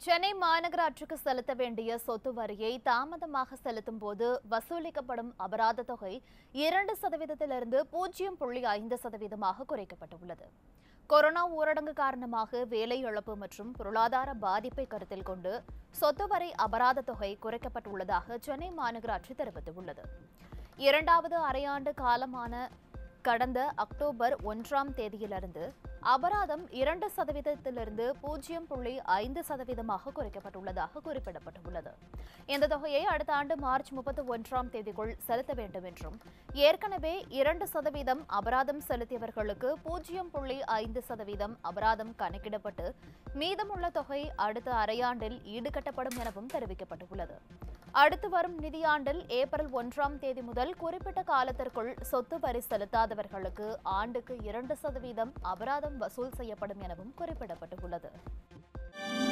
சென்னை மாநகராட்சிக்கு செலுத்த வேண்டிய சொத்து வரியை தாமதமாக செலுத்தும் போது வசூலிக்கப்படும் அபராத தொகை இரண்டு சதவீதத்திலிருந்து பூஜ்ஜியம் புள்ளி ஐந்து சதவீதமாக குறைக்கப்பட்டுள்ளது கொரோனா ஊரடங்கு காரணமாக வேலை இழப்பு மற்றும் பொருளாதார பாதிப்பை கருத்தில் கொண்டு சொத்து வரி அபராத தொகை குறைக்கப்பட்டுள்ளதாக சென்னை மாநகராட்சி தெரிவித்துள்ளது இரண்டாவது அரையாண்டு காலமான கடந்த அக்டோபர் ஒன்றாம் தேதியிலிருந்து அபராதம் இரண்டு சதவீதத்திலிருந்து பூஜ்ஜியம் புள்ளி ஐந்து சதவீதமாக குறைக்கப்பட்டுள்ளதாக குறிப்பிடப்பட்டுள்ளது இந்த தொகையை அடுத்த ஆண்டு மார்ச் முப்பத்தி ஒன்றாம் தேதிக்குள் செலுத்த வேண்டும் என்றும் ஏற்கனவே இரண்டு சதவீதம் அபராதம் செலுத்தியவர்களுக்கு பூஜ்ஜியம் புள்ளி ஐந்து சதவீதம் அபராதம் கணக்கிடப்பட்டு மீதமுள்ள தொகை அடுத்த அரையாண்டில் ஈடுகட்டப்படும் எனவும் தெரிவிக்கப்பட்டுள்ளது அடுத்து வரும் நிதியாண்டில் ஏப்ரல் ஒன்றாம் தேதி முதல் குறிப்பிட்ட காலத்திற்குள் சொத்து வரி செலுத்தாதவர்களுக்கு ஆண்டுக்கு இரண்டு சதவீதம் அபராதம் வசூல் செய்யப்படும் எனவும் குறிப்பிடப்பட்டுள்ளது